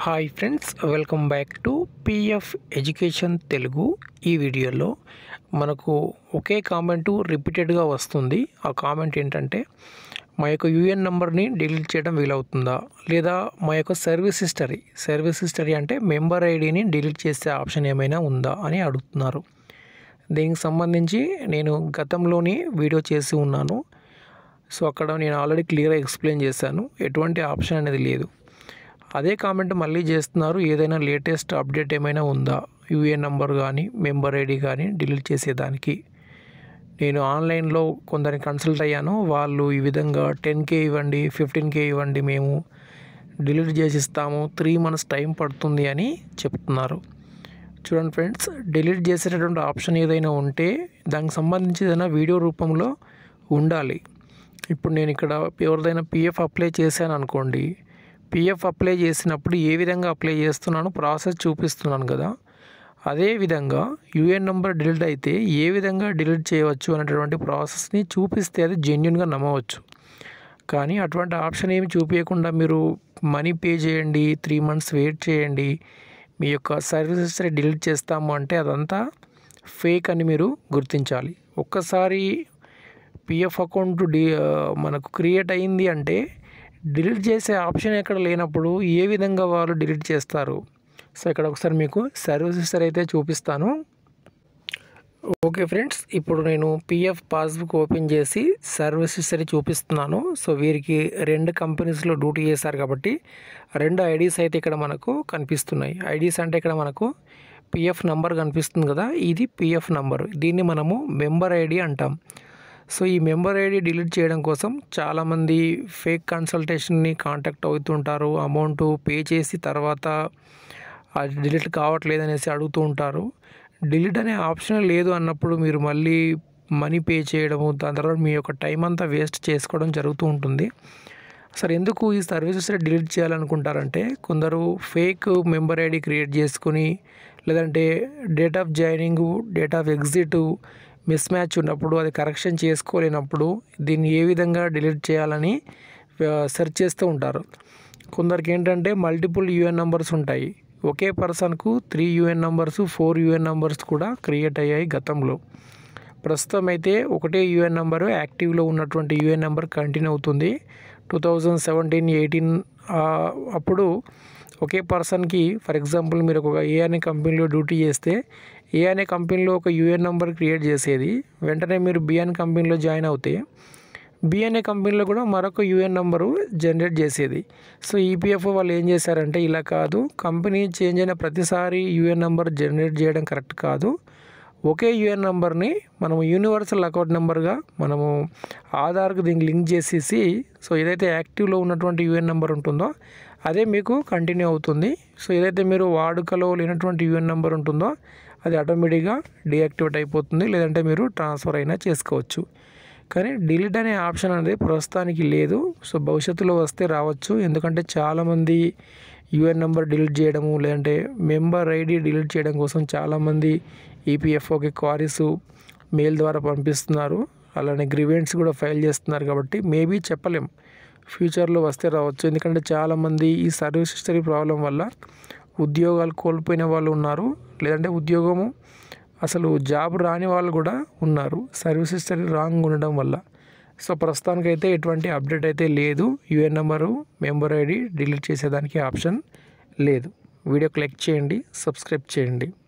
hi friends welcome back to PF education Telugu ఈ వీడియోలో మనకు ఒకే కామెంటు రిపీటెడ్గా వస్తుంది ఆ కామెంట్ ఏంటంటే మా యొక్క యూఎన్ నెంబర్ని డిలీట్ చేయడం వీలవుతుందా లేదా మా యొక్క సర్వీస్ హిస్టరీ సర్వీస్ హిస్టరీ అంటే మెంబర్ ఐడిని డిలీట్ చేసే ఆప్షన్ ఏమైనా ఉందా అని అడుగుతున్నారు దీనికి సంబంధించి నేను గతంలోని వీడియో చేసి ఉన్నాను సో అక్కడ నేను ఆల్రెడీ క్లియర్గా ఎక్స్ప్లెయిన్ చేశాను ఎటువంటి ఆప్షన్ అనేది లేదు అదే కామెంట్ మళ్ళీ చేస్తున్నారు ఏదైనా లేటెస్ట్ అప్డేట్ ఏమైనా ఉందా యూఏ నంబర్ కానీ మెంబర్ ఐడి కానీ డిలీట్ చేసేదానికి నేను ఆన్లైన్లో కొందరిని కన్సల్ట్ అయ్యాను వాళ్ళు ఈ విధంగా టెన్ కే ఇవ్వండి ఫిఫ్టీన్ కే ఇవ్వండి మేము డిలీట్ చేసి ఇస్తాము త్రీ మంత్స్ టైం పడుతుంది అని చెప్తున్నారు చూడండి ఫ్రెండ్స్ డిలీట్ చేసేటటువంటి ఆప్షన్ ఏదైనా ఉంటే దానికి సంబంధించి ఏదైనా వీడియో రూపంలో ఉండాలి ఇప్పుడు నేను ఇక్కడ ఎవరిదైనా పిఎఫ్ అప్లై చేశాను అనుకోండి పిఎఫ్ అప్లై చేసినప్పుడు ఏ విధంగా అప్లై చేస్తున్నాను ప్రాసెస్ చూపిస్తున్నాను కదా అదే విధంగా యూఎన్ నెంబర్ డిలీట్ అయితే ఏ విధంగా డిలీట్ చేయవచ్చు అనేటటువంటి ప్రాసెస్ని చూపిస్తే అది జెన్యున్గా నమ్మవచ్చు కానీ అటువంటి ఆప్షన్ ఏమి చూపించకుండా మీరు మనీ పే చేయండి త్రీ మంత్స్ వెయిట్ చేయండి మీ యొక్క సర్వీసెస్ డిలీట్ చేస్తాము అంటే అదంతా ఫేక్ అని మీరు గుర్తించాలి ఒక్కసారి పిఎఫ్ అకౌంట్ డి మనకు క్రియేట్ అయింది అంటే డిలీట్ చేసే ఆప్షన్ ఎక్కడ లేనప్పుడు ఏ విధంగా వాళ్ళు డిలీట్ చేస్తారు సో ఇక్కడ ఒకసారి మీకు సర్వీస్ హిస్టరీ అయితే చూపిస్తాను ఓకే ఫ్రెండ్స్ ఇప్పుడు నేను పిఎఫ్ పాస్బుక్ ఓపెన్ చేసి సర్వీస్ హిస్టరీ చూపిస్తున్నాను సో వీరికి రెండు కంపెనీస్లో డ్యూటీ చేశారు కాబట్టి రెండు ఐడీస్ అయితే ఇక్కడ మనకు కనిపిస్తున్నాయి ఐడీస్ అంటే ఇక్కడ మనకు పిఎఫ్ నంబర్ కనిపిస్తుంది కదా ఇది పిఎఫ్ నంబర్ దీన్ని మనము మెంబర్ ఐడి అంటాం సో ఈ మెంబర్ ఐడి డిలీట్ చేయడం కోసం చాలామంది ఫేక్ కన్సల్టేషన్ని కాంటాక్ట్ అవుతుంటారు అమౌంట్ పే చేసి తర్వాత అది డిలీట్ కావట్లేదు అనేసి అడుగుతూ ఉంటారు డిలీట్ అనే ఆప్షన్ లేదు అన్నప్పుడు మీరు మళ్ళీ మనీ పే చేయడము దాని తర్వాత మీ యొక్క టైం అంతా వేస్ట్ చేసుకోవడం జరుగుతూ ఉంటుంది సరే ఎందుకు ఈ సర్వీసెస్ డిలీట్ చేయాలనుకుంటారంటే కొందరు ఫేక్ మెంబర్ ఐడి క్రియేట్ చేసుకుని లేదంటే date of joining date of exit mismatch ఉన్నప్పుడు అది కరెక్షన్ చేసుకోలేనప్పుడు దీన్ని ఏ విధంగా డిలీట్ చేయాలని సెర్చ్ చేస్తూ ఉంటారు కొందరికి ఏంటంటే మల్టిపుల్ యూఎన్ నంబర్స్ ఉంటాయి ఒకే పర్సన్కు three UAN numbers four UAN numbers కూడా క్రియేట్ అయ్యాయి గతంలో ప్రస్తుతం అయితే ఒకటే యూఎన్ నెంబర్ యాక్టివ్లో ఉన్నటువంటి యూఎన్ నెంబర్ కంటిన్యూ అవుతుంది టూ థౌజండ్ సెవెంటీన్ ఎయిటీన్ అప్పుడు ఒకే పర్సన్కి ఫర్ ఎగ్జాంపుల్ మీరు ఒక ఏ అనే కంపెనీలో డ్యూటీ చేస్తే ఏ అనే కంపెనీలో ఒక యూఎన్ నెంబర్ క్రియేట్ చేసేది వెంటనే మీరు బి అనే కంపెనీలో జాయిన్ అవుతే బి అనే కంపెనీలో కూడా మరొక యూఎన్ నెంబరు జనరేట్ చేసేది సో ఈపీఎఫ్ఓ వాళ్ళు ఏం చేశారంటే ఇలా కాదు కంపెనీ చేంజ్ అయిన ప్రతిసారి యూఎన్ నెంబర్ జనరేట్ చేయడం కరెక్ట్ కాదు ఒకే యూఎన్ నెంబర్ని మనము యూనివర్సల్ అకౌంట్ నెంబర్గా మనము ఆధార్కి దీనికి లింక్ చేసేసి సో ఏదైతే యాక్టివ్లో ఉన్నటువంటి యూఎన్ నెంబర్ ఉంటుందో అదే మీకు కంటిన్యూ అవుతుంది సో ఏదైతే మీరు వాడుకలో లేనటువంటి యూఎన్ నెంబర్ ఉంటుందో అది ఆటోమేటిక్గా డీయాక్టివేట్ అయిపోతుంది లేదంటే మీరు ట్రాన్స్ఫర్ అయినా చేసుకోవచ్చు కానీ డిలీట్ అనే ఆప్షన్ అనేది ప్రస్తుతానికి లేదు సో భవిష్యత్తులో వస్తే రావచ్చు ఎందుకంటే చాలామంది యూఎన్ నెంబర్ డిలీట్ చేయడము లేదంటే మెంబర్ ఐడి డిలీట్ చేయడం కోసం చాలామంది ఈపీఎఫ్ఓకి క్వారీస్ మెయిల్ ద్వారా పంపిస్తున్నారు అలానే గ్రివెంట్స్ కూడా ఫైల్ చేస్తున్నారు కాబట్టి మేబీ చెప్పలేం ఫ్యూచర్లో వస్తే రావచ్చు ఎందుకంటే చాలామంది ఈ సర్వీస్ హిస్టరీ ప్రాబ్లం వల్ల ఉద్యోగాలు కోల్పోయిన వాళ్ళు ఉన్నారు లేదంటే ఉద్యోగము అసలు జాబ్ రాని వాళ్ళు కూడా ఉన్నారు సర్వీస్ హిస్టరీ రాంగ్ ఉండడం వల్ల సో ప్రస్తుతానికైతే ఎటువంటి అప్డేట్ అయితే లేదు UAN number member ID delete చేసేదానికి ఆప్షన్ లేదు వీడియోకి లైక్ చేయండి సబ్స్క్రైబ్ చేయండి